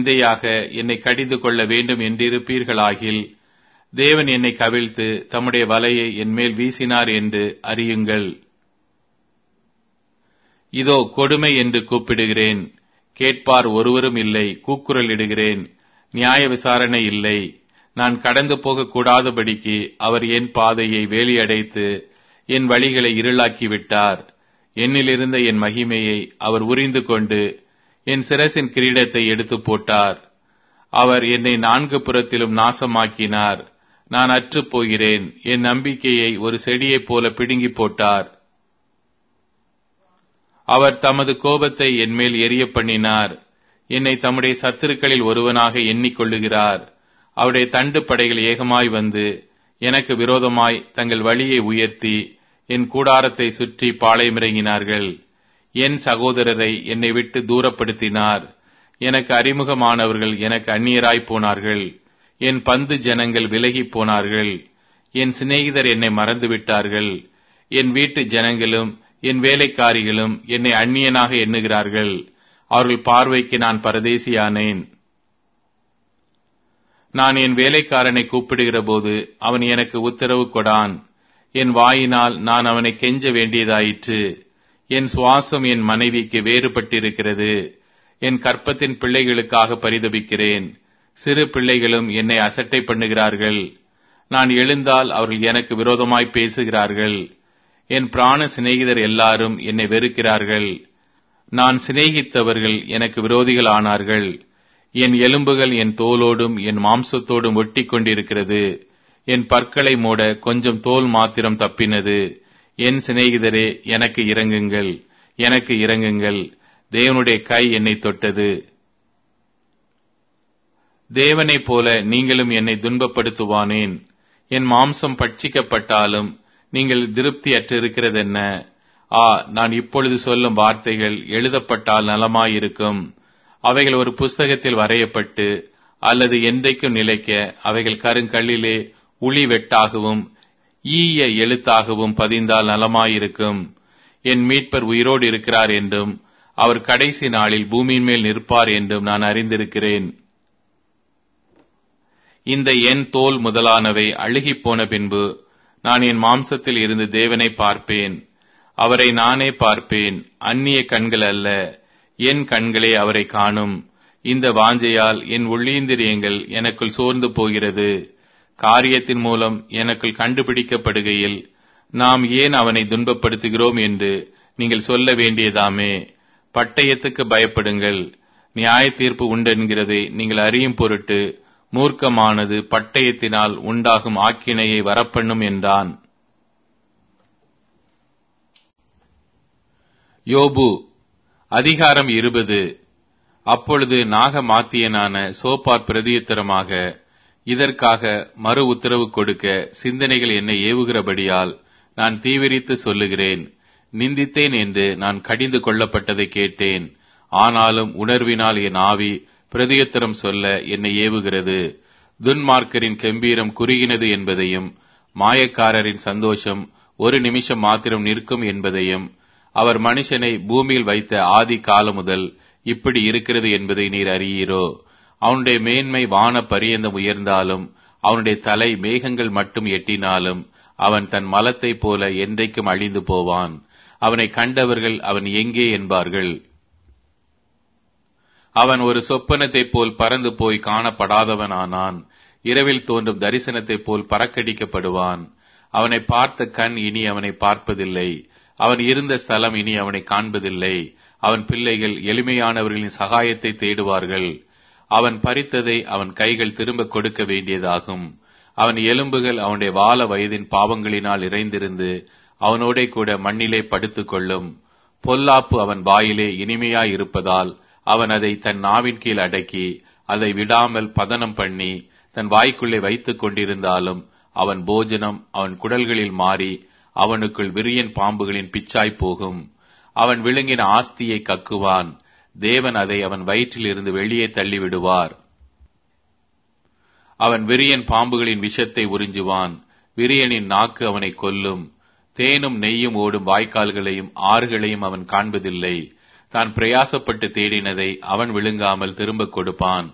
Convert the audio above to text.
நிந்தையாக என்னை கடிந்து கொள்ள வேண்டும் என்றிருப்பீர்களாகில் தேவன் என்னை கவிழ்த்து தம்முடைய வலையை என்மேல் வீசினார் என்று அறியுங்கள் இதோ கொடுமை என்று கூப்பிடுகிறேன் கேட்பார் ஒருவரும் இல்லை கூக்குரலிடுகிறேன் நியாய விசாரணை இல்லை நான் கடந்து போக கூடாதபடிக்கு அவர் என் பாதையை வேலியடைத்து என் வழிகளை இருளாக்கி விட்டார் என்னிலிருந்த என் மகிமையை அவர் உரிந்து கொண்டு என் சிரசின் கிரீடத்தை எடுத்து போட்டார் அவர் என்னை நான்கு புறத்திலும் நாசமாக்கினார் நான் அற்றுப் போகிறேன் என் நம்பிக்கையை ஒரு செடியைப் போல பிடுங்கி போட்டார் அவர் தமது கோபத்தை என்மேல் எரிய பண்ணினார் என்னை தம்முடைய சத்துருக்களில் ஒருவனாக எண்ணிக்கொள்ளுகிறார் அவருடைய தண்டு படைகள் ஏகமாய் வந்து எனக்கு விரோதமாய் தங்கள் வழியை உயர்த்தி என் கூடாரத்தை சுற்றி பாளையமிறங்கினார்கள் என் சகோதரரை என்னை விட்டு தூரப்படுத்தினார் எனக்கு அறிமுகமானவர்கள் எனக்கு அந்நியராய் போனார்கள் என் பந்து ஜனங்கள் விலகிப் போனார்கள் என் சிநேகிதர் என்னை மறந்துவிட்டார்கள் என் வீட்டு ஜனங்களும் என் வேலைக்காரிகளும் என்னை அந்நியனாக எண்ணுகிறார்கள் அவர்கள் பார்வைக்கு நான் பரதேசியானேன் நான் என் வேலைக்காரனை கூப்பிடுகிற போது அவன் எனக்கு உத்தரவு கொடான் என் வாயினால் நான் அவனை கெஞ்ச வேண்டியதாயிற்று என் சுவாசம் என் மனைவிக்கு வேறுபட்டிருக்கிறது என் கற்பத்தின் பிள்ளைகளுக்காக பரிதபிக்கிறேன் சிறு பிள்ளைகளும் என்னை அசட்டை பண்ணுகிறார்கள் நான் எழுந்தால் அவர்கள் எனக்கு விரோதமாய் பேசுகிறார்கள் என் பிராண சிநேகிதர் எல்லாரும் என்னை வெறுக்கிறார்கள் நான் சிநேகித்தவர்கள் எனக்கு விரோதிகள் ஆனார்கள் என் எலும்புகள் என் தோலோடும் என் மாம்சத்தோடும் ஒட்டி கொண்டிருக்கிறது என் பற்களை மூட கொஞ்சம் தோல் மாத்திரம் தப்பினது என் சிநேகிதரே எனக்கு இறங்குங்கள் எனக்கு இறங்குங்கள் தேவனுடைய கை என்னை தொட்டது தேவனைப் போல நீங்களும் என்னை துன்பப்படுத்துவானேன் என் மாம்சம் பட்சிக்கப்பட்டாலும் நீங்கள் திருப்தி அற்றிருக்கிறதென்ன ஆ நான் இப்பொழுது சொல்லும் வார்த்தைகள் எழுதப்பட்டால் நலமாயிருக்கும் அவைகள் ஒரு புஸ்தகத்தில் வரையப்பட்டு அல்லது என்றைக்கும் நிலைக்க அவைகள் கருங்கல்லிலே உளி வெட்டாகவும் ஈய எழுத்தாகவும் பதிந்தால் நலமாயிருக்கும் என் மீட்பர் உயிரோடு இருக்கிறார் என்றும் அவர் கடைசி நாளில் பூமியின் மேல் நிற்பார் என்றும் நான் அறிந்திருக்கிறேன் இந்த என் தோல் முதலானவை அழுகிப் போன பின்பு நான் என் மாம்சத்தில் இருந்து தேவனை பார்ப்பேன் அவரை நானே பார்ப்பேன் அந்நிய கண்கள் அல்ல என் கண்களே அவரை காணும் இந்த வாஞ்சையால் என் உள்ளீந்திரியங்கள் எனக்குள் சோர்ந்து போகிறது காரியத்தின் மூலம் எனக்குள் கண்டுபிடிக்கப்படுகையில் நாம் ஏன் அவனை துன்பப்படுத்துகிறோம் என்று நீங்கள் சொல்ல வேண்டியதாமே பட்டயத்துக்கு பயப்படுங்கள் நியாய தீர்ப்பு உண்டென்கிறதை நீங்கள் அறியும் பொருட்டு மூர்க்கமானது பட்டயத்தினால் உண்டாகும் ஆக்கினையை வரப்பண்ணும் என்றான் யோபு அதிகாரம் இருபது அப்பொழுது நாகமாத்தியனான சோப்பார் பிரதியுத்தரமாக இதற்காக மறு உத்தரவு கொடுக்க சிந்தனைகள் என்னை ஏவுகிறபடியால் நான் தீவிரித்து சொல்லுகிறேன் நிந்தித்தேன் என்று நான் கடிந்து கொள்ளப்பட்டதை கேட்டேன் ஆனாலும் உணர்வினால் என் ஆவி பிரதியுத்தரம் சொல்ல என்னை ஏவுகிறது துன்மார்க்கரின் கம்பீரம் குறுகினது என்பதையும் மாயக்காரரின் சந்தோஷம் ஒரு நிமிஷம் மாத்திரம் நிற்கும் என்பதையும் அவர் மனுஷனை பூமியில் வைத்த ஆதி காலம் முதல் இப்படி இருக்கிறது என்பதை நீர் அறியீரோ அவனுடைய மேன்மை வான பரியந்தம் உயர்ந்தாலும் அவனுடைய தலை மேகங்கள் மட்டும் எட்டினாலும் அவன் தன் மலத்தைப் போல என்றைக்கும் அழிந்து போவான் அவனை கண்டவர்கள் அவன் எங்கே என்பார்கள் அவன் ஒரு சொப்பனத்தைப் போல் பறந்து போய் காணப்படாதவனானான் இரவில் தோன்றும் தரிசனத்தைப் போல் பறக்கடிக்கப்படுவான் அவனை பார்த்த கண் இனி அவனை பார்ப்பதில்லை அவன் இருந்த ஸ்தலம் இனி அவனை காண்பதில்லை அவன் பிள்ளைகள் எளிமையானவர்களின் சகாயத்தை தேடுவார்கள் அவன் பறித்ததை அவன் கைகள் திரும்ப கொடுக்க வேண்டியதாகும் அவன் எலும்புகள் அவனுடைய வால வயதின் பாவங்களினால் இறைந்திருந்து அவனோடே கூட மண்ணிலே படுத்துக் கொள்ளும் பொல்லாப்பு அவன் வாயிலே இனிமையாய் இருப்பதால் அவன் அதை தன் நாவின் கீழ் அடக்கி அதை விடாமல் பதனம் பண்ணி தன் வாய்க்குள்ளே வைத்துக் கொண்டிருந்தாலும் அவன் போஜனம் அவன் குடல்களில் மாறி அவனுக்குள் விரியன் பாம்புகளின் பிச்சாய் போகும் அவன் விழுங்கின ஆஸ்தியை கக்குவான் தேவன் அதை அவன் வயிற்றில் இருந்து வெளியே தள்ளிவிடுவார் அவன் விரியன் பாம்புகளின் விஷத்தை உறிஞ்சுவான் விரியனின் நாக்கு அவனை கொல்லும் தேனும் நெய்யும் ஓடும் வாய்க்கால்களையும் ஆறுகளையும் அவன் காண்பதில்லை தான் பிரயாசப்பட்டு தேடினதை அவன் விழுங்காமல் திரும்பக் கொடுப்பான்